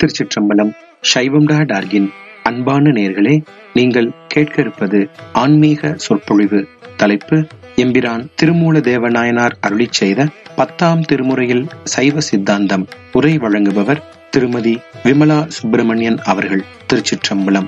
திருச்சிற்றம்பலம் சைவம் டா டார்கின் அன்பான நேர்களே நீங்கள் கேட்க இருப்பது ஆன்மீக சொற்பொழிவு தலைப்பு எம்பிரான் திருமூல தேவநாயனார் அருளிச் செய்த பத்தாம் திருமுறையில் சைவ சித்தாந்தம் உரை வழங்குபவர் திருமதி விமலா சுப்பிரமணியன் அவர்கள் திருச்சிற்றம்பலம்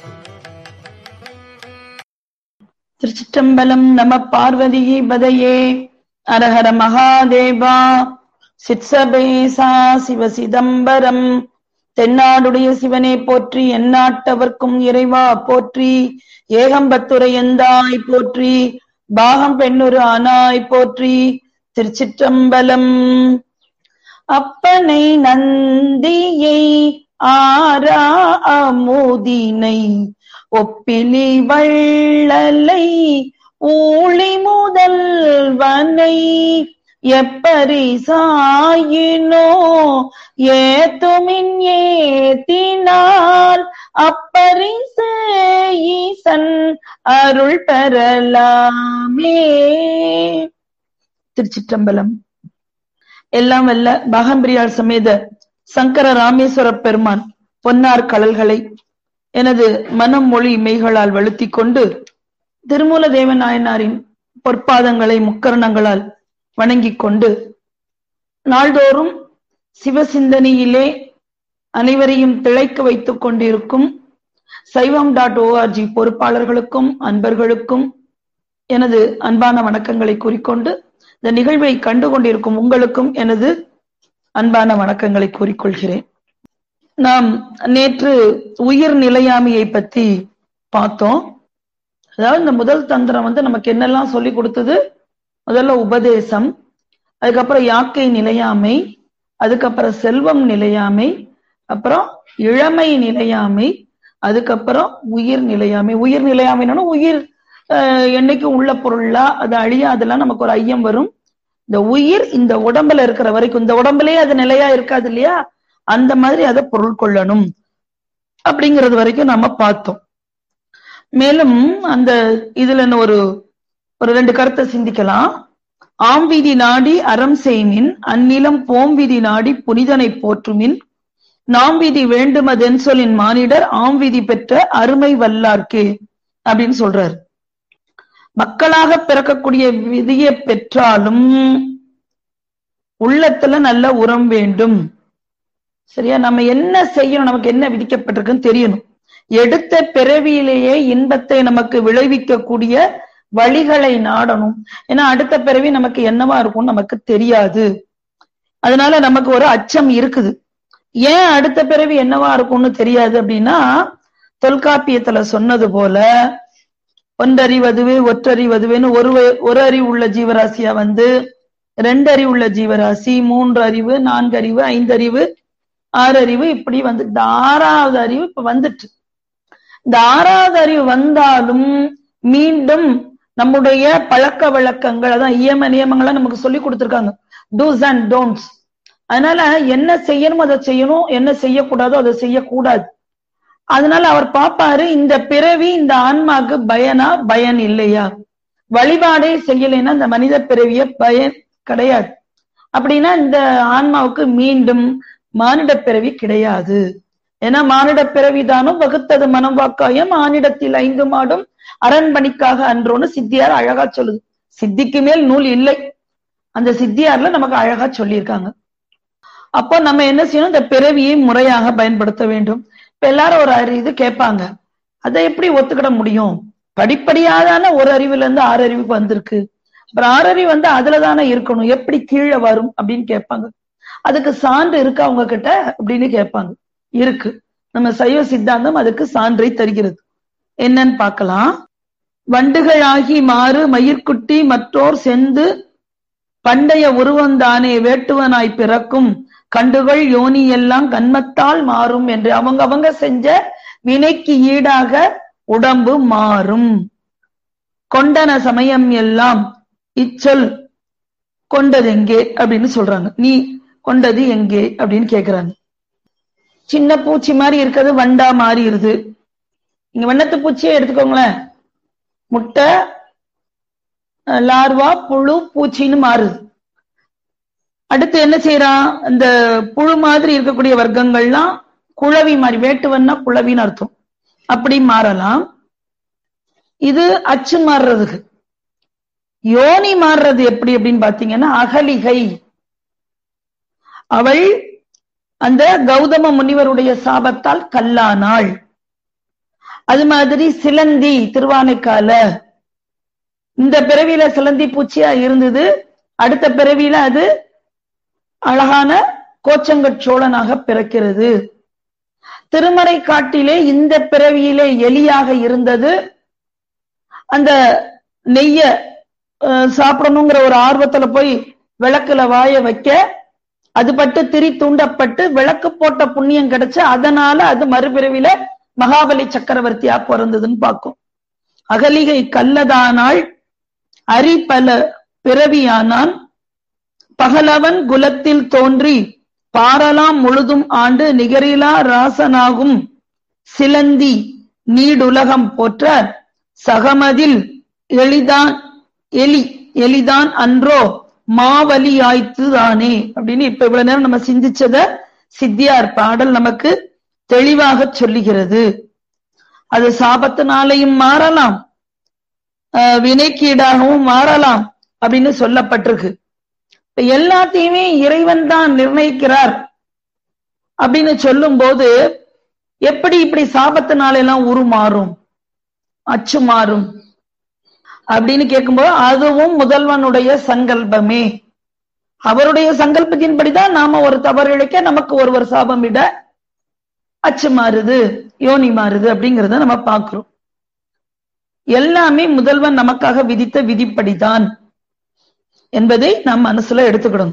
திருச்சிற்றம்பலம் நம பார்வதியே பதையே அரஹர மகாதேவா சிற்சபேசா சிவ சிதம்பரம் தென்னாடுடைய சிவனே போற்றி எந்நாட்டவர்க்கும் இறைவா போற்றி ஏகம்பத்துரை எந்தாய் போற்றி பாகம் பெண்ணுரு ஆனாய் போற்றி திருச்சிற்றம்பலம் அப்பனை நந்தியை ஆரா அமுதினை ஒப்பிலி வள்ளலை ஊழி முதல்வனை எப்பரிசாயினோ ஏத்துமின் ஏத்தினால் அப்பரிச ஈசன் அருள் பெறலாமே திருச்சிற்றம்பலம் எல்லாம் வல்ல பாகம்பிரியாள் சமேத சங்கர ராமேஸ்வர பெருமான் பொன்னார் கடல்களை எனது மனம் மொழி மெய்களால் வழுத்திக் கொண்டு திருமூல தேவநாயனாரின் பொற்பாதங்களை முக்கரணங்களால் வணங்கிக் கொண்டு நாள்தோறும் சிவசிந்தனையிலே அனைவரையும் திளைக்க வைத்துக் கொண்டிருக்கும் சைவம் டாட் ஓஆர்ஜி பொறுப்பாளர்களுக்கும் அன்பர்களுக்கும் எனது அன்பான வணக்கங்களை கூறிக்கொண்டு இந்த நிகழ்வை கண்டு கொண்டிருக்கும் உங்களுக்கும் எனது அன்பான வணக்கங்களை கூறிக்கொள்கிறேன் நாம் நேற்று உயிர் நிலையாமையை பத்தி பார்த்தோம் அதாவது இந்த முதல் தந்திரம் வந்து நமக்கு என்னெல்லாம் சொல்லி கொடுத்தது முதல்ல உபதேசம் அதுக்கப்புறம் யாக்கை நிலையாமை அதுக்கப்புறம் செல்வம் நிலையாமை அப்புறம் இளமை நிலையாமை அதுக்கப்புறம் உயிர் நிலையாமை உயிர் நிலையாமைன்னா உயிர் என்னைக்கும் உள்ள பொருளா அது அழியாதெல்லாம் நமக்கு ஒரு ஐயம் வரும் இந்த உயிர் இந்த உடம்புல இருக்கிற வரைக்கும் இந்த உடம்புலயே அது நிலையா இருக்காது இல்லையா அந்த மாதிரி அதை பொருள் கொள்ளணும் அப்படிங்கிறது வரைக்கும் நம்ம பார்த்தோம் மேலும் அந்த இதுல ஒரு ஒரு ரெண்டு கருத்தை சிந்திக்கலாம் ஆம்விதி நாடி அறம் செய்மின் அந்நிலம் போம்விதி நாடி புனிதனை போற்றுமின் நாம் விதி வேண்டுமதென் சொல்லின் மானிடர் ஆம்விதி பெற்ற அருமை வல்லார்க்கே அப்படின்னு சொல்றாரு மக்களாக பிறக்கக்கூடிய விதியை பெற்றாலும் உள்ளத்துல நல்ல உரம் வேண்டும் சரியா நம்ம என்ன செய்யணும் நமக்கு என்ன விதிக்கப்பட்டிருக்குன்னு தெரியணும் எடுத்த பிறவியிலேயே இன்பத்தை நமக்கு விளைவிக்கக்கூடிய வழிகளை நாடணும் ஏன்னா அடுத்த பிறவி நமக்கு என்னவா இருக்கும் நமக்கு தெரியாது அதனால நமக்கு ஒரு அச்சம் இருக்குது ஏன் அடுத்த பிறவி என்னவா இருக்கும்னு தெரியாது அப்படின்னா தொல்காப்பியத்துல சொன்னது போல ஒன்றறிவதுவே ஒற்றறிவதுவேன்னு ஒரு ஒரு அறிவு உள்ள ஜீவராசியா வந்து ரெண்டு அறிவு உள்ள ஜீவராசி மூன்று அறிவு நான்கு அறிவு ஐந்து அறிவு ஆறு அறிவு இப்படி வந்து இந்த ஆறாவது அறிவு இப்ப வந்துட்டு இந்த ஆறாவது அறிவு வந்தாலும் மீண்டும் நம்முடைய பழக்க வழக்கங்கள் அதான் இயம நியமங்களை நமக்கு சொல்லி கொடுத்துருக்காங்க டூஸ் அண்ட் டோன்ட்ஸ் அதனால என்ன செய்யணுமோ அதை செய்யணும் என்ன செய்யக்கூடாதோ அதை செய்யக்கூடாது அதனால அவர் பாப்பாரு இந்த பிறவி இந்த ஆன்மாக்கு பயனா பயன் இல்லையா வழிபாடே செய்யலைன்னா இந்த மனித பிறவிய பயன் கிடையாது அப்படின்னா இந்த ஆன்மாவுக்கு மீண்டும் மானிட பிறவி கிடையாது ஏன்னா மானிட பிறவி தானும் வகுத்தது மனம் வாக்காயம் மானிடத்தில் ஐந்து மாடும் அரண்மணிக்காக அன்றோன்னு சித்தியார் அழகா சொல்லுது சித்திக்கு மேல் நூல் இல்லை அந்த சித்தியார்ல நமக்கு அழகா சொல்லியிருக்காங்க அப்போ நம்ம என்ன செய்யணும் இந்த பிறவியை முறையாக பயன்படுத்த வேண்டும் இப்ப எல்லாரும் ஒரு இது கேட்பாங்க அதை எப்படி ஒத்துக்கிட முடியும் படிப்படியாதான ஒரு அறிவுல இருந்து ஆறு அறிவுக்கு வந்திருக்கு அப்புறம் ஆறு அறிவு வந்து அதுல தானே இருக்கணும் எப்படி கீழே வரும் அப்படின்னு கேட்பாங்க அதுக்கு சான்று இருக்கா அவங்க கிட்ட அப்படின்னு கேட்பாங்க இருக்கு நம்ம சைவ சித்தாந்தம் அதுக்கு சான்றை தருகிறது என்னன்னு பார்க்கலாம் வண்டுகளாகி மாறு மயிர்குட்டி மற்றோர் செந்து பண்டைய உருவந்தானே வேட்டுவனாய் பிறக்கும் கண்டுகள் யோனி எல்லாம் கண்மத்தால் மாறும் என்று அவங்க அவங்க செஞ்ச வினைக்கு ஈடாக உடம்பு மாறும் கொண்டன சமயம் எல்லாம் இச்சொல் கொண்டது எங்கே அப்படின்னு சொல்றாங்க நீ கொண்டது எங்கே அப்படின்னு கேக்குறாங்க சின்ன பூச்சி மாதிரி இருக்கிறது வண்டா மாறிடுது இங்க வண்ணத்து பூச்சியே எடுத்துக்கோங்களேன் முட்டை லார்வா புழு பூச்சின்னு மாறுது அடுத்து என்ன செய்யறான் இந்த புழு மாதிரி இருக்கக்கூடிய வர்க்கங்கள்லாம் குழவி மாதிரி வேட்டுவன்னா குழவின்னு அர்த்தம் அப்படி மாறலாம் இது அச்சு மாறுறதுக்கு யோனி மாறுறது எப்படி அப்படின்னு பாத்தீங்கன்னா அகலிகை அவள் அந்த கௌதம முனிவருடைய சாபத்தால் கல்லானாள் அது மாதிரி சிலந்தி திருவானைக்கால இந்த பிறவியில சிலந்தி பூச்சியா இருந்தது அடுத்த பிறவியில அது அழகான கோச்சங்கட் சோழனாக பிறக்கிறது திருமறை காட்டிலே இந்த பிறவியிலே எலியாக இருந்தது அந்த நெய்ய சாப்பிடணுங்கிற ஒரு ஆர்வத்துல போய் விளக்குல வாய வைக்க அது பட்டு திரி தூண்டப்பட்டு விளக்கு போட்ட புண்ணியம் கிடைச்சு அதனால அது மறுபிறவில மகாபலி சக்கரவர்த்தியா பிறந்ததுன்னு பார்க்கும் அகலிகை கல்லதானாள் அரி பல பிறவியானான் பகலவன் குலத்தில் தோன்றி பாரலாம் முழுதும் ஆண்டு நிகரிலா ராசனாகும் சிலந்தி நீடுலகம் போற்ற சகமதில் எளிதான் எலி எளிதான் அன்றோ மாவலியாய்த்து தானே அப்படின்னு இப்ப இவ்வளவு நேரம் நம்ம சிந்திச்சத சித்தியார் பாடல் நமக்கு தெளிவாக சொல்லுகிறது அது சாபத்தினாலையும் மாறலாம் வினைக்கீடாகவும் மாறலாம் அப்படின்னு சொல்லப்பட்டிருக்கு இப்ப எல்லாத்தையுமே இறைவன் தான் நிர்ணயிக்கிறார் அப்படின்னு சொல்லும் போது எப்படி இப்படி சாபத்தினால எல்லாம் உருமாறும் அச்சு மாறும் அப்படின்னு கேட்கும்போது அதுவும் முதல்வனுடைய சங்கல்பமே அவருடைய சங்கல்பத்தின்படிதான் நாம ஒரு தவறு இழைக்க நமக்கு ஒருவர் சாபம் விட அச்சு மாறுது யோனி மாறுது அப்படிங்கிறத நம்ம பார்க்கிறோம் எல்லாமே முதல்வன் நமக்காக விதித்த விதிப்படிதான் என்பதை நம் மனசுல எடுத்துக்கிடணும்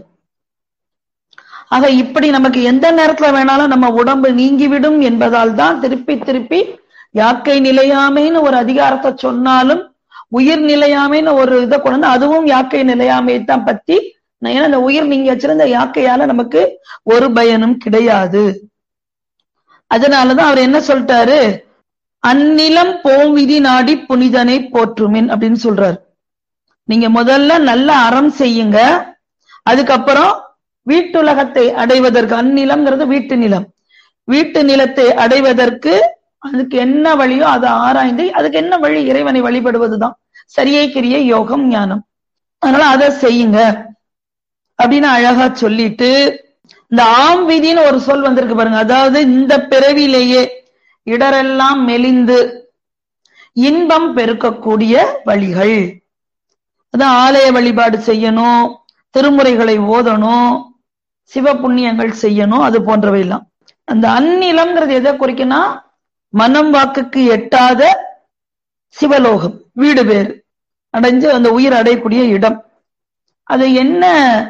ஆக இப்படி நமக்கு எந்த நேரத்துல வேணாலும் நம்ம உடம்பு நீங்கிவிடும் என்பதால் தான் திருப்பி திருப்பி யாக்கை நிலையாமைன்னு ஒரு அதிகாரத்தை சொன்னாலும் உயிர் நிலையாமைன்னு ஒரு இதை கொண்டு அதுவும் யாக்கை நிலையாமையை தான் பத்தி ஏன்னா இந்த உயிர் நீங்க வச்சிருந்த யாக்கையால நமக்கு ஒரு பயனும் கிடையாது அதனாலதான் அவர் என்ன சொல்லிட்டாரு அந்நிலம் போவிதி நாடி புனிதனை போற்றுமின் அப்படின்னு சொல்றாரு நீங்க முதல்ல நல்ல அறம் செய்யுங்க அதுக்கப்புறம் வீட்டுலகத்தை அடைவதற்கு அந்நிலம்ங்கிறது வீட்டு நிலம் வீட்டு நிலத்தை அடைவதற்கு அதுக்கு என்ன வழியோ அதை ஆராய்ந்து அதுக்கு என்ன வழி இறைவனை வழிபடுவதுதான் சரியை கிரிய யோகம் ஞானம் அதனால அதை செய்யுங்க அப்படின்னு அழகா சொல்லிட்டு இந்த ஆம் விதின்னு ஒரு சொல் வந்திருக்கு பாருங்க அதாவது இந்த பிறவிலேயே இடரெல்லாம் மெலிந்து இன்பம் பெருக்கக்கூடிய வழிகள் அதான் ஆலய வழிபாடு செய்யணும் திருமுறைகளை ஓதணும் சிவ புண்ணியங்கள் செய்யணும் அது போன்றவை எல்லாம் அந்த அந்நிலம்ங்கிறது எதை குறிக்குன்னா மனம் வாக்குக்கு எட்டாத சிவலோகம் வீடு பேரு அடைஞ்சு அந்த உயிர் அடையக்கூடிய இடம் அது என்ன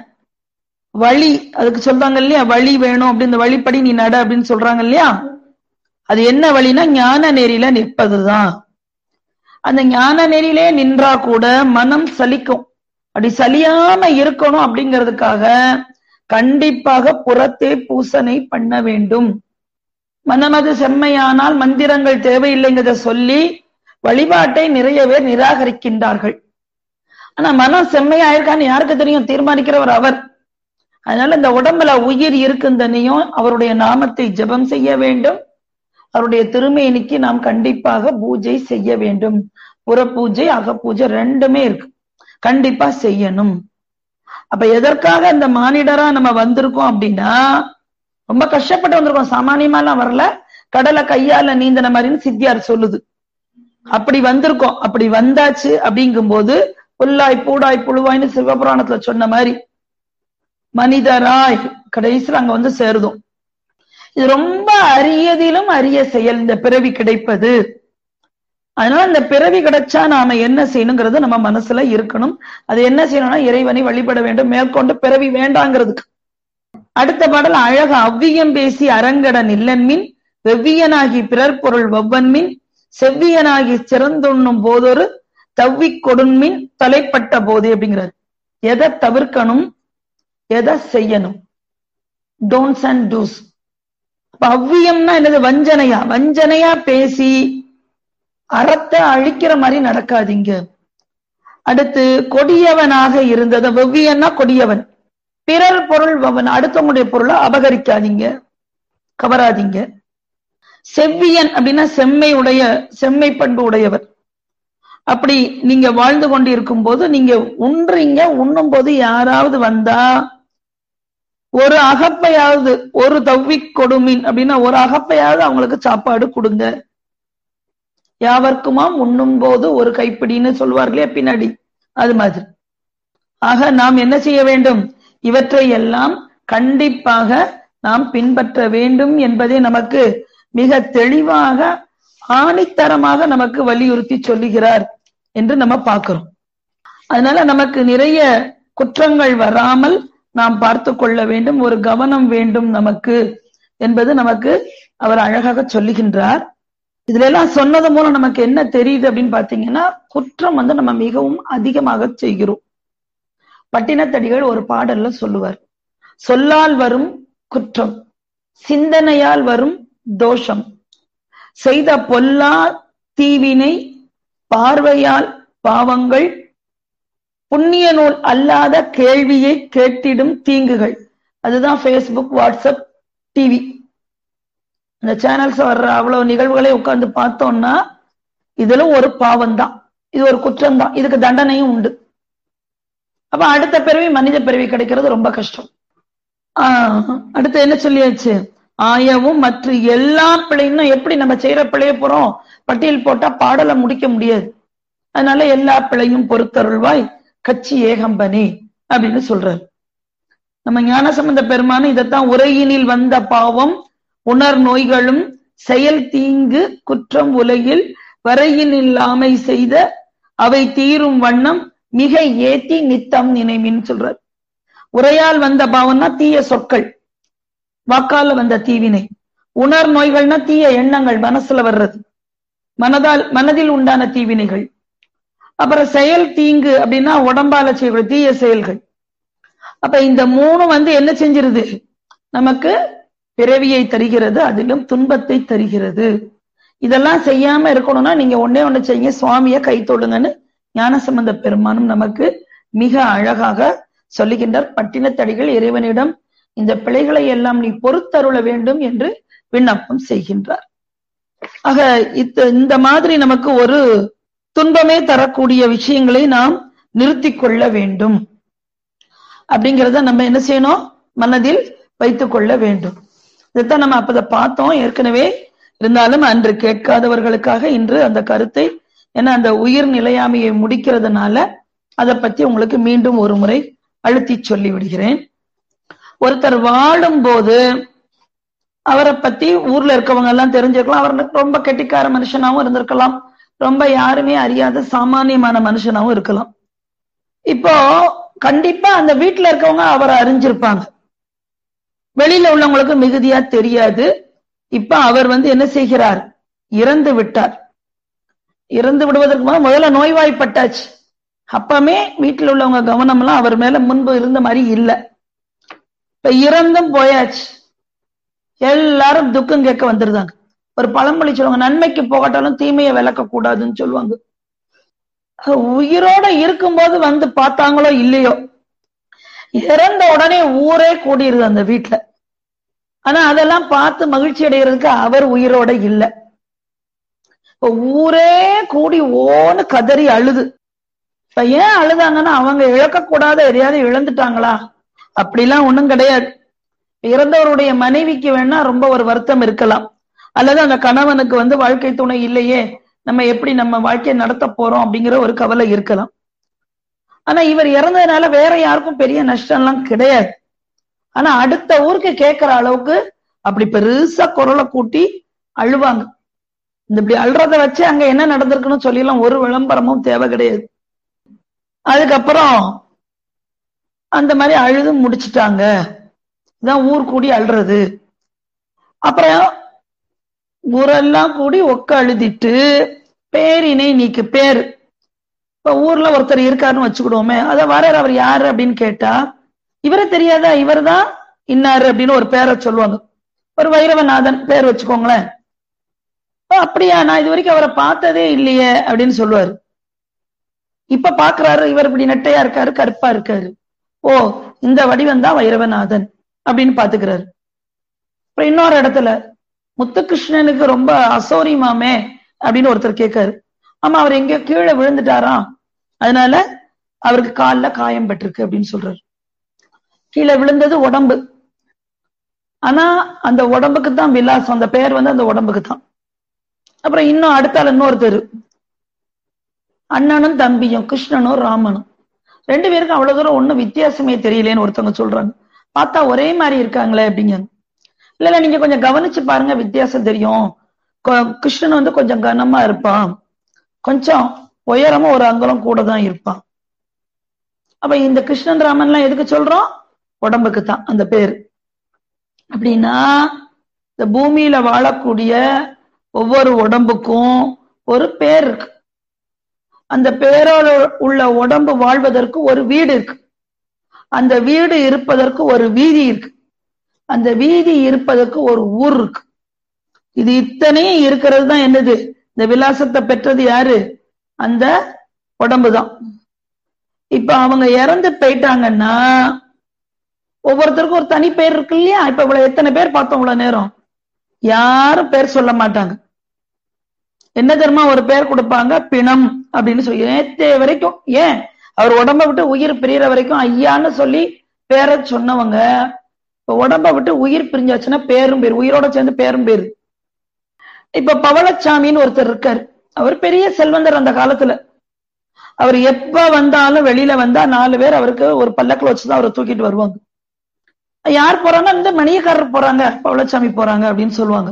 வழி அதுக்கு சொல்றாங்க இல்லையா வழி வேணும் அப்படி இந்த வழிப்படி நீ நட அப்படின்னு சொல்றாங்க இல்லையா அது என்ன வழினா ஞான நெறியில நிற்பதுதான் அந்த ஞான நெறியிலே நின்றா கூட மனம் சலிக்கும் அப்படி சலியாம இருக்கணும் அப்படிங்கிறதுக்காக கண்டிப்பாக புறத்தே பூசனை பண்ண வேண்டும் மனமது செம்மையானால் மந்திரங்கள் தேவையில்லைங்கிறத சொல்லி வழிபாட்டை நிறைய பேர் நிராகரிக்கின்றார்கள் ஆனா மனம் செம்மையாயிருக்கான்னு யாருக்கு தெரியும் தீர்மானிக்கிறவர் அவர் அதனால இந்த உடம்புல உயிர் இருக்குந்தனையும் அவருடைய நாமத்தை ஜெபம் செய்ய வேண்டும் அவருடைய திருமேனிக்கு நாம் கண்டிப்பாக பூஜை செய்ய வேண்டும் புற பூஜை அக பூஜை ரெண்டுமே இருக்கு கண்டிப்பா செய்யணும் அப்ப எதற்காக இந்த மானிடரா நம்ம வந்திருக்கோம் அப்படின்னா ரொம்ப கஷ்டப்பட்டு வந்திருக்கோம் சாமானியமாலாம் வரல கடலை கையால நீந்தின மாதிரின்னு சித்தியார் சொல்லுது அப்படி வந்திருக்கோம் அப்படி வந்தாச்சு அப்படிங்கும் போது புல்லாய் பூடாய் புழுவாய்னு சிவபுராணத்துல சொன்ன மாதிரி மனிதராய் கடைசியில் அங்க வந்து சேருதும் இது ரொம்ப அரியதிலும் அரிய செயல் இந்த பிறவி கிடைப்பது அதனால இந்த பிறவி கிடைச்சா நாம என்ன செய்யணுங்கிறது நம்ம மனசுல இருக்கணும் அது என்ன செய்யணும்னா இறைவனை வழிபட வேண்டும் மேற்கொண்டு பிறவி வேண்டாங்கிறதுக்கு அடுத்த பாடல் அழக அவ்வியம் பேசி அரங்கடன் இல்லன்மின் வெவ்வியனாகி பிறர் பொருள் வவ்வன்மின் செவ்வியனாகி சிறந்துண்ணும் போதொரு தவ்வி கொடுன்மின் தலைப்பட்ட போதே அப்படிங்கிறார் எதை தவிர்க்கணும் எதை செய்யணும் டோன்ஸ் அண்ட் டூஸ் அவ்வியம்னா என்னது வஞ்சனையா வஞ்சனையா பேசி அறத்தை அழிக்கிற மாதிரி நடக்காதீங்க அடுத்து கொடியவனாக இருந்தது வெவ்வியன்னா கொடியவன் பிறர் பொருள் அவன் அடுத்தவங்களுடைய பொருளை அபகரிக்காதீங்க கவராதீங்க செவ்வியன் அப்படின்னா செம்மை உடைய செம்மை பண்பு உடையவர் அப்படி நீங்க வாழ்ந்து கொண்டு இருக்கும் போது நீங்க உண்றீங்க உண்ணும் போது யாராவது வந்தா ஒரு அகப்பையாவது ஒரு தவ்வி கொடுமின் அப்படின்னா ஒரு அகப்பையாவது அவங்களுக்கு சாப்பாடு கொடுங்க யாவர்க்குமாம் உண்ணும் போது ஒரு கைப்பிடின்னு சொல்வார்களே பின்னாடி அது மாதிரி ஆக நாம் என்ன செய்ய வேண்டும் இவற்றை எல்லாம் கண்டிப்பாக நாம் பின்பற்ற வேண்டும் என்பதை நமக்கு மிக தெளிவாக ஆணித்தரமாக நமக்கு வலியுறுத்தி சொல்லுகிறார் என்று நம்ம பார்க்கிறோம் அதனால நமக்கு நிறைய குற்றங்கள் வராமல் நாம் பார்த்து கொள்ள வேண்டும் ஒரு கவனம் வேண்டும் நமக்கு என்பது நமக்கு அவர் அழகாக சொல்லுகின்றார் இதுல எல்லாம் சொன்னது மூலம் நமக்கு என்ன தெரியுது அப்படின்னு பாத்தீங்கன்னா குற்றம் வந்து நம்ம மிகவும் அதிகமாக செய்கிறோம் பட்டினத்தடிகள் ஒரு பாடல்ல சொல்லுவார் சொல்லால் வரும் குற்றம் சிந்தனையால் வரும் தோஷம் செய்த பொல்லா தீவினை பார்வையால் பாவங்கள் புண்ணிய நூல் அல்லாத கேள்வியை கேட்டிடும் தீங்குகள் அதுதான் ஃபேஸ்புக் வாட்ஸ்அப் டிவி இந்த சேனல்ஸ் வர்ற அவ்வளவு நிகழ்வுகளை உட்கார்ந்து பார்த்தோம்னா இதுல ஒரு பாவம் தான் இது ஒரு குற்றம் தான் இதுக்கு தண்டனையும் உண்டு அப்ப அடுத்த பிறவி மனித பிறவி கிடைக்கிறது ரொம்ப கஷ்டம் ஆஹ் அடுத்து என்ன சொல்லியாச்சு ஆயவும் மற்ற எல்லா பிழையும் எப்படி நம்ம செய்யற பிழைய போறோம் பட்டியல் போட்டா பாடலை முடிக்க முடியாது அதனால எல்லா பிழையும் பொறுத்தருள்வாய் கட்சி ஏகம்பனே அப்படின்னு சொல்றாரு நம்ம ஞானசம்பந்த பெருமானு இதைத்தான் உரையினில் வந்த பாவம் உணர் நோய்களும் செயல் தீங்கு குற்றம் உலகில் வரையினில்லாமை செய்த அவை தீரும் வண்ணம் மிக ஏத்தி நித்தம் நினைமின்னு சொல்றார் உரையால் வந்த பாவம்னா தீய சொற்கள் வாக்கால வந்த தீவினை உணர் நோய்கள்னா தீய எண்ணங்கள் மனசுல வர்றது மனதால் மனதில் உண்டான தீவினைகள் அப்புறம் செயல் தீங்கு அப்படின்னா உடம்பால செய்யக்கூடிய தீய செயல்கள் அப்ப இந்த மூணு வந்து என்ன செஞ்சிருது நமக்கு பிறவியை தருகிறது அதிலும் துன்பத்தை தருகிறது இதெல்லாம் செய்யாம இருக்கணும்னா நீங்க ஒன்னே ஒண்ணு செய்யுங்க சுவாமிய கை தொடுங்கன்னு ஞானசம்பந்த பெருமானும் நமக்கு மிக அழகாக சொல்லுகின்றார் பட்டினத்தடிகள் இறைவனிடம் இந்த பிழைகளை எல்லாம் நீ பொறுத்தருள வேண்டும் என்று விண்ணப்பம் செய்கின்றார் ஆக இந்த மாதிரி நமக்கு ஒரு துன்பமே தரக்கூடிய விஷயங்களை நாம் நிறுத்தி கொள்ள வேண்டும் அப்படிங்கிறத நம்ம என்ன செய்யணும் மனதில் வைத்துக் கொள்ள வேண்டும் இதைத்தான் நம்ம அப்பத பார்த்தோம் ஏற்கனவே இருந்தாலும் அன்று கேட்காதவர்களுக்காக இன்று அந்த கருத்தை ஏன்னா அந்த உயிர் நிலையாமையை முடிக்கிறதுனால அதை பத்தி உங்களுக்கு மீண்டும் ஒரு முறை அழுத்தி சொல்லி விடுகிறேன் ஒருத்தர் வாழும் போது அவரை பத்தி ஊர்ல இருக்கவங்க எல்லாம் தெரிஞ்சிருக்கலாம் அவர் ரொம்ப கெட்டிக்கார மனுஷனாவும் இருந்திருக்கலாம் ரொம்ப யாருமே அறியாத சாமானியமான மனுஷனாவும் இருக்கலாம் இப்போ கண்டிப்பா அந்த வீட்டுல இருக்கவங்க அவரை அறிஞ்சிருப்பாங்க வெளியில உள்ளவங்களுக்கு மிகுதியா தெரியாது இப்ப அவர் வந்து என்ன செய்கிறார் இறந்து விட்டார் இறந்து விடுவதற்கு முதல்ல நோய்வாய்ப்பட்டாச்சு அப்பமே வீட்டுல உள்ளவங்க கவனம் எல்லாம் அவர் மேல முன்பு இருந்த மாதிரி இல்ல இப்ப இறந்தும் போயாச்சு எல்லாரும் துக்கம் கேட்க வந்துருந்தாங்க ஒரு பழமொழி சொல்லுவாங்க நன்மைக்கு போகட்டாலும் தீமையை விளக்க கூடாதுன்னு சொல்லுவாங்க உயிரோட இருக்கும்போது வந்து பார்த்தாங்களோ இல்லையோ இறந்த உடனே ஊரே கூடிருது அந்த வீட்டுல ஆனா அதெல்லாம் பார்த்து மகிழ்ச்சி அடைகிறதுக்கு அவர் உயிரோட இல்ல ஊரே கூடி ஓன்னு கதறி அழுது இப்ப ஏன் அழுதாங்கன்னா அவங்க இழக்கக்கூடாத எதையாவது இழந்துட்டாங்களா அப்படிலாம் ஒண்ணும் கிடையாது இறந்தவருடைய மனைவிக்கு வேணா ரொம்ப ஒரு வருத்தம் இருக்கலாம் அல்லது அந்த கணவனுக்கு வந்து வாழ்க்கை துணை இல்லையே நம்ம எப்படி நம்ம வாழ்க்கையை நடத்த போறோம் அப்படிங்கிற ஒரு கவலை இருக்கலாம் ஆனா இவர் இறந்ததுனால வேற யாருக்கும் பெரிய நஷ்டம்லாம் கிடையாது ஆனா அடுத்த ஊருக்கு கேட்கிற அளவுக்கு அப்படி பெருசா குரலை கூட்டி அழுவாங்க இந்த இப்படி அழுறத வச்சு அங்க என்ன நடந்திருக்குன்னு சொல்லிடலாம் ஒரு விளம்பரமும் தேவை கிடையாது அதுக்கப்புறம் அந்த மாதிரி அழுது முடிச்சிட்டாங்க இதான் ஊர் கூடி அழுறது அப்புறம் ஊரெல்லாம் கூடி ஒக்க அழுதிட்டு பேரினை நீக்கு பேரு இப்ப ஊர்ல ஒருத்தர் இருக்காருன்னு வச்சுக்கிடுவோமே அத வர அவர் யாரு அப்படின்னு கேட்டா இவரை தெரியாதா இவர் தான் இன்னாரு அப்படின்னு ஒரு பேரை சொல்லுவாங்க ஒரு வைரவநாதன் பேர் வச்சுக்கோங்களேன் அப்படியா நான் இது வரைக்கும் அவரை பார்த்ததே இல்லையே அப்படின்னு சொல்லுவாரு இப்ப பாக்குறாரு இவர் இப்படி நெட்டையா இருக்காரு கருப்பா இருக்காரு ஓ இந்த வடிவம் தான் வைரவநாதன் அப்படின்னு பாத்துக்கிறாரு அப்புறம் இன்னொரு இடத்துல முத்துகிருஷ்ணனுக்கு ரொம்ப அசௌரியமாமே அப்படின்னு ஒருத்தர் கேட்காரு ஆமா அவர் எங்கேயோ கீழே விழுந்துட்டாராம் அதனால அவருக்கு கால்ல காயம் பட்டிருக்கு அப்படின்னு சொல்றாரு கீழே விழுந்தது உடம்பு ஆனா அந்த உடம்புக்கு தான் விலாசம் அந்த பெயர் வந்து அந்த உடம்புக்கு தான் அப்புறம் இன்னும் அடுத்தால இன்னொருத்தர் அண்ணனும் தம்பியும் கிருஷ்ணனும் ராமனும் ரெண்டு பேருக்கும் அவ்வளவு தூரம் ஒண்ணும் வித்தியாசமே தெரியலேன்னு ஒருத்தவங்க சொல்றாங்க பார்த்தா ஒரே மாதிரி இருக்காங்களே அப்படிங்க இல்ல இல்ல நீங்க கொஞ்சம் கவனிச்சு பாருங்க வித்தியாசம் தெரியும் கொ- கிருஷ்ணன் வந்து கொஞ்சம் கனமா இருப்பான் கொஞ்சம் உயரமா ஒரு அங்கலம் கூட தான் இருப்பான் அப்ப இந்த கிருஷ்ணன் ராமன்லாம் எதுக்கு சொல்றோம் உடம்புக்கு தான் அந்த பேர் அப்படின்னா இந்த பூமியில வாழக்கூடிய ஒவ்வொரு உடம்புக்கும் ஒரு பேர் இருக்கு அந்த பேரோட உள்ள உடம்பு வாழ்வதற்கு ஒரு வீடு இருக்கு அந்த வீடு இருப்பதற்கு ஒரு வீதி இருக்கு அந்த வீதி இருப்பதற்கு ஒரு ஊர் இருக்கு இது இத்தனையும் இருக்கிறது தான் என்னது இந்த விலாசத்தை பெற்றது யாரு அந்த உடம்பு தான் இப்ப அவங்க இறந்து போயிட்டாங்கன்னா ஒவ்வொருத்தருக்கும் ஒரு தனி பேர் இருக்கு இல்லையா இப்ப இவ்வளவு எத்தனை பேர் பார்த்தோம் இவ்வளவு நேரம் யாரும் பேர் சொல்ல மாட்டாங்க என்ன தெரியுமா ஒரு பேர் கொடுப்பாங்க பிணம் அப்படின்னு சொல்லி நேத்தே வரைக்கும் ஏன் அவர் உடம்ப விட்டு உயிர் பிரியற வரைக்கும் ஐயான்னு சொல்லி பேரை சொன்னவங்க இப்ப உடம்ப விட்டு உயிர் பிரிஞ்சாச்சுன்னா பேரும் பேர் உயிரோட சேர்ந்து பேரும் பேரு இப்ப பவளச்சாமின்னு ஒருத்தர் இருக்காரு அவர் பெரிய செல்வந்தர் அந்த காலத்துல அவர் எப்ப வந்தாலும் வெளியில வந்தா நாலு பேர் அவருக்கு ஒரு பல்லக்கில் வச்சுதான் அவரை தூக்கிட்டு வருவாங்க யார் போறாங்க இந்த மணியக்காரர் போறாங்க பவளச்சாமி போறாங்க அப்படின்னு சொல்லுவாங்க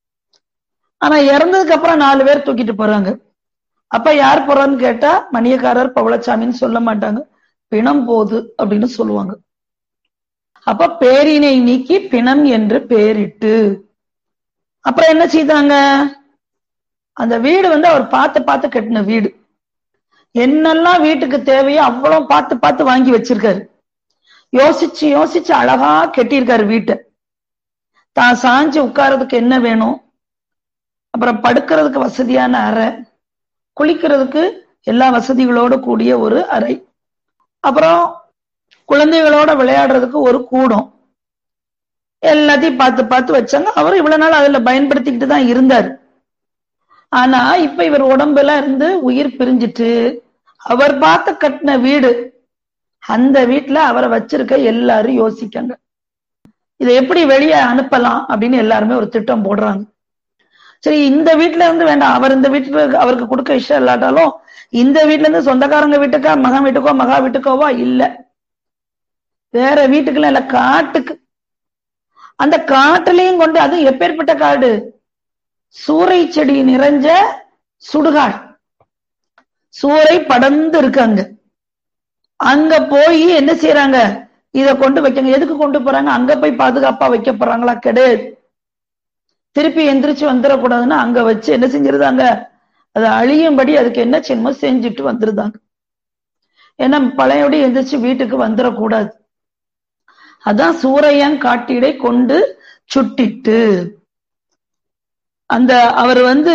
ஆனா இறந்ததுக்கு அப்புறம் நாலு பேர் தூக்கிட்டு போறாங்க அப்ப யார் போறான்னு கேட்டா மணியக்காரர் பவளச்சாமின்னு சொல்ல மாட்டாங்க பிணம் போது அப்படின்னு சொல்லுவாங்க அப்ப பேரினை நீக்கி பிணம் என்று பெயரிட்டு அப்புறம் என்ன செய்தாங்க அந்த வீடு வந்து அவர் பார்த்து பார்த்து கட்டின வீடு என்னெல்லாம் வீட்டுக்கு தேவையோ அவ்வளவு பார்த்து பார்த்து வாங்கி வச்சிருக்காரு யோசிச்சு யோசிச்சு அழகா கட்டியிருக்காரு வீட்டை தான் சாஞ்சு உட்கார்றதுக்கு என்ன வேணும் அப்புறம் படுக்கிறதுக்கு வசதியான அறை குளிக்கிறதுக்கு எல்லா வசதிகளோட கூடிய ஒரு அறை அப்புறம் குழந்தைகளோட விளையாடுறதுக்கு ஒரு கூடம் எல்லாத்தையும் பார்த்து பார்த்து வச்சாங்க அவர் இவ்வளவு நாள் அதுல பயன்படுத்திக்கிட்டு தான் இருந்தார் ஆனா இப்ப இவர் உடம்புல இருந்து உயிர் பிரிஞ்சிட்டு அவர் பார்த்து கட்டின வீடு அந்த வீட்டுல அவரை வச்சிருக்க எல்லாரும் யோசிக்காங்க இதை எப்படி வெளியே அனுப்பலாம் அப்படின்னு எல்லாருமே ஒரு திட்டம் போடுறாங்க சரி இந்த வீட்டுல இருந்து வேண்டாம் அவர் இந்த வீட்டுல அவருக்கு கொடுக்க இஷ்டம் இல்லாட்டாலும் இந்த வீட்டுல இருந்து சொந்தக்காரங்க வீட்டுக்கா மகன் வீட்டுக்கோ மகா வீட்டுக்கோவா இல்ல வேற வீட்டுக்குள்ள இல்ல காட்டுக்கு அந்த காட்டுலயும் கொண்டு அது எப்பேற்பட்ட காடு சூறை செடி நிறைஞ்ச சுடுகாடு சூறை படர்ந்து இருக்கு அங்க அங்க போய் என்ன செய்யறாங்க இத கொண்டு வைக்கங்க எதுக்கு கொண்டு போறாங்க அங்க போய் பாதுகாப்பா வைக்க போறாங்களா கிடையாது திருப்பி எந்திரிச்சு வந்துடக்கூடாதுன்னு அங்க வச்சு என்ன செஞ்சிருந்தாங்க அது அழியும்படி அதுக்கு என்ன செய்யணுமோ செஞ்சுட்டு வந்துருந்தாங்க ஏன்னா பழையபடி எந்திரிச்சு வீட்டுக்கு வந்துடக்கூடாது அதான் சூரையன் காட்டிடை கொண்டு சுட்டிட்டு அந்த அவர் வந்து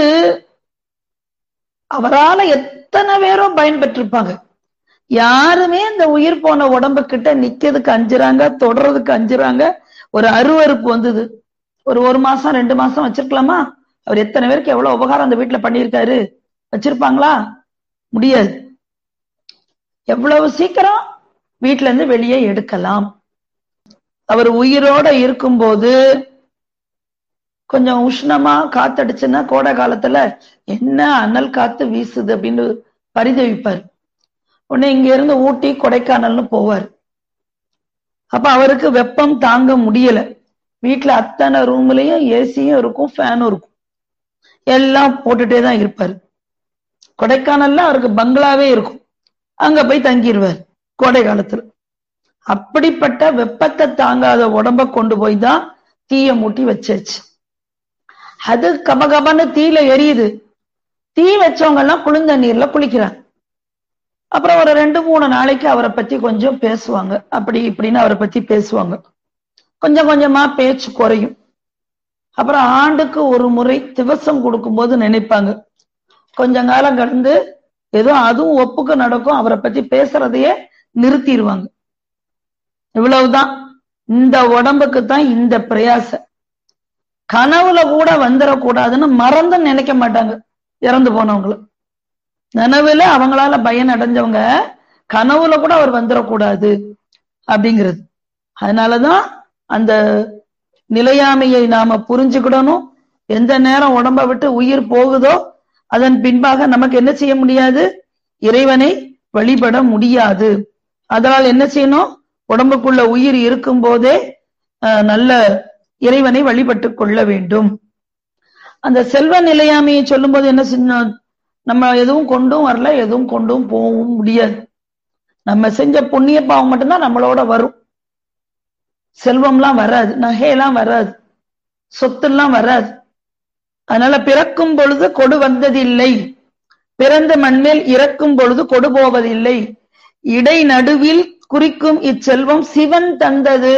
அவரால எத்தனை பேரோ பயன்பெற்றிருப்பாங்க யாருமே இந்த உயிர் போன உடம்பு கிட்ட நிக்கிறதுக்கு அஞ்சுறாங்க தொடர்றதுக்கு அஞ்சுறாங்க ஒரு அருவருப்பு வந்தது ஒரு ஒரு மாசம் ரெண்டு மாசம் வச்சிருக்கலாமா அவர் எத்தனை பேருக்கு எவ்வளவு உபகாரம் அந்த வீட்டுல பண்ணியிருக்காரு வச்சிருப்பாங்களா முடியாது எவ்வளவு சீக்கிரம் வீட்டுல இருந்து வெளியே எடுக்கலாம் அவர் உயிரோட இருக்கும்போது கொஞ்சம் உஷ்ணமா காத்தடிச்சுன்னா கோடை காலத்துல என்ன அனல் காத்து வீசுது அப்படின்னு பரிதவிப்பார் உடனே இங்க இருந்து ஊட்டி கொடைக்கானல்னு போவார் அப்ப அவருக்கு வெப்பம் தாங்க முடியல வீட்டுல அத்தனை ரூம்லயும் ஏசியும் இருக்கும் ஃபேனும் இருக்கும் எல்லாம் போட்டுட்டே தான் இருப்பாரு கொடைக்கானல்ல அவருக்கு பங்களாவே இருக்கும் அங்க போய் தங்கிடுவார் கோடை காலத்துல அப்படிப்பட்ட வெப்பத்தை தாங்காத உடம்ப கொண்டு போய் தான் தீய மூட்டி வச்சாச்சு அது கபகபன்னு தீல எரியுது தீ வச்சவங்க எல்லாம் குளிர்ந்த நீர்ல குளிக்கிறாங்க அப்புறம் ஒரு ரெண்டு மூணு நாளைக்கு அவரை பத்தி கொஞ்சம் பேசுவாங்க அப்படி இப்படின்னு அவரை பத்தி பேசுவாங்க கொஞ்சம் கொஞ்சமா பேச்சு குறையும் அப்புறம் ஆண்டுக்கு ஒரு முறை திவசம் கொடுக்கும்போது நினைப்பாங்க கொஞ்ச காலம் கடந்து ஏதோ அதுவும் ஒப்புக்கு நடக்கும் அவரை பத்தி பேசுறதையே நிறுத்திடுவாங்க இவ்வளவுதான் இந்த உடம்புக்கு தான் இந்த பிரயாச கனவுல கூட வந்துடக்கூடாதுன்னு மறந்து நினைக்க மாட்டாங்க இறந்து போனவங்கள நனவுல அவங்களால பயன் அடைஞ்சவங்க கனவுல கூட அவர் வந்துடக்கூடாது அப்படிங்கிறது அதனாலதான் அந்த நிலையாமையை நாம புரிஞ்சுக்கிடணும் எந்த நேரம் உடம்ப விட்டு உயிர் போகுதோ அதன் பின்பாக நமக்கு என்ன செய்ய முடியாது இறைவனை வழிபட முடியாது அதனால் என்ன செய்யணும் உடம்புக்குள்ள உயிர் இருக்கும் போதே நல்ல இறைவனை வழிபட்டு கொள்ள வேண்டும் அந்த செல்வ நிலையாமையை சொல்லும் போது என்ன செஞ்சோம் நம்ம எதுவும் கொண்டும் வரல எதுவும் கொண்டும் போகவும் முடியாது நம்ம செஞ்ச புண்ணிய பாவம் மட்டும்தான் நம்மளோட வரும் செல்வம்லாம் வராது நகையெல்லாம் வராது சொத்துலாம் வராது அதனால பிறக்கும் பொழுது கொடு வந்ததில்லை பிறந்த மண்மேல் இறக்கும் பொழுது கொடு போவதில்லை இடை நடுவில் குறிக்கும் இச்செல்வம் சிவன் தந்தது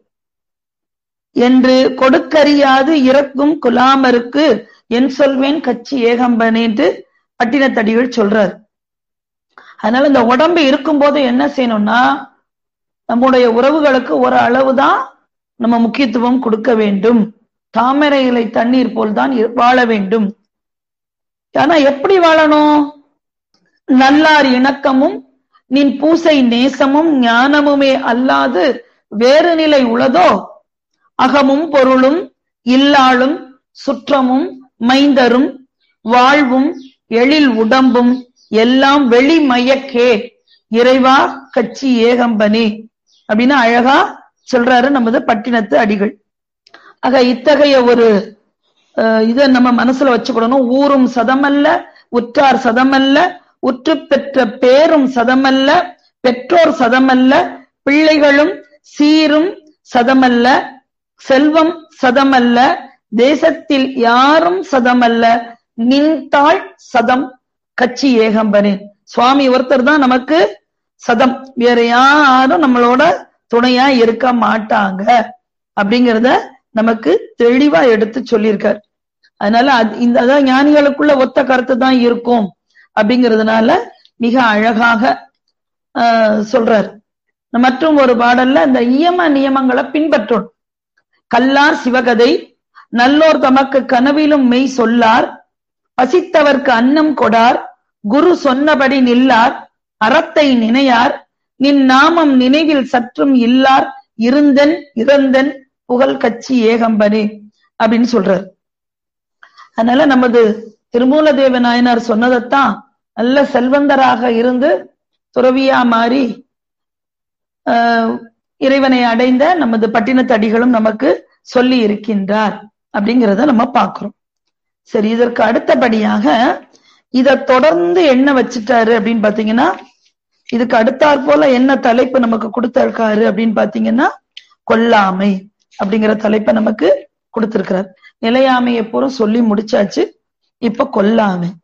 என்று கொடுக்கறியாது இறக்கும் குலாமருக்கு என் சொல்வேன் கட்சி ஏகம்பனேன்ட்டு பட்டினத்தடிகள் சொல்றார் அதனால இந்த உடம்பு இருக்கும் போது என்ன செய்யணும்னா நம்முடைய உறவுகளுக்கு ஒரு அளவுதான் நம்ம முக்கியத்துவம் கொடுக்க வேண்டும் தாமரை இலை தண்ணீர் போல் தான் வாழ வேண்டும் ஆனா எப்படி வாழணும் நல்லார் இணக்கமும் நின் பூசை நேசமும் ஞானமுமே அல்லாது வேறு நிலை உளதோ அகமும் பொருளும் இல்லாளும் சுற்றமும் மைந்தரும் வாழ்வும் எழில் உடம்பும் எல்லாம் வெளிமயக்கே இறைவா கட்சி ஏகம்பனே அப்படின்னு அழகா சொல்றாரு நமது பட்டினத்து அடிகள் ஆக இத்தகைய ஒரு இத நம்ம மனசுல வச்சுக்கணும் ஊரும் சதமல்ல உற்றார் சதமல்ல உற்று பெற்ற பேரும் சதமல்ல பெற்றோர் சதமல்ல பிள்ளைகளும் சீரும் சதமல்ல செல்வம் சதமல்ல தேசத்தில் யாரும் சதமல்ல நின்றாள் சதம் கட்சி ஏகம்பனே சுவாமி ஒருத்தர் தான் நமக்கு சதம் வேற யாரும் நம்மளோட துணையா இருக்க மாட்டாங்க அப்படிங்கிறத நமக்கு தெளிவா எடுத்து சொல்லியிருக்கார் அதனால இந்த அதான் ஞானிகளுக்குள்ள ஒத்த கருத்து தான் இருக்கும் அப்படிங்கிறதுனால மிக அழகாக சொல்றார் மற்றும் ஒரு பாடல்ல இந்த இயம நியமங்களை பின்பற்றணும் கல்லார் சிவகதை நல்லோர் தமக்கு கனவிலும் மெய் சொல்லார் பசித்தவர்க்கு அன்னம் கொடார் குரு சொன்னபடி நில்லார் அறத்தை நினையார் நின் நாமம் நினைவில் சற்றும் இல்லார் இருந்தன் இறந்தன் புகழ் கட்சி ஏகம்பனே அப்படின்னு சொல்றார் அதனால நமது திருமூலதேவ நாயனார் சொன்னதைத்தான் நல்ல செல்வந்தராக இருந்து துறவியா மாறி இறைவனை அடைந்த நமது பட்டினத்தடிகளும் நமக்கு சொல்லி இருக்கின்றார் அப்படிங்கிறத நம்ம பார்க்கிறோம் சரி இதற்கு அடுத்தபடியாக இத தொடர்ந்து என்ன வச்சுட்டாரு அப்படின்னு பாத்தீங்கன்னா இதுக்கு அடுத்தாற் போல என்ன தலைப்பு நமக்கு கொடுத்திருக்காரு அப்படின்னு பாத்தீங்கன்னா கொல்லாமை அப்படிங்கிற தலைப்பை நமக்கு கொடுத்திருக்கிறார் நிலையாமையை பூரா சொல்லி முடிச்சாச்சு இப்ப கொல்லாமை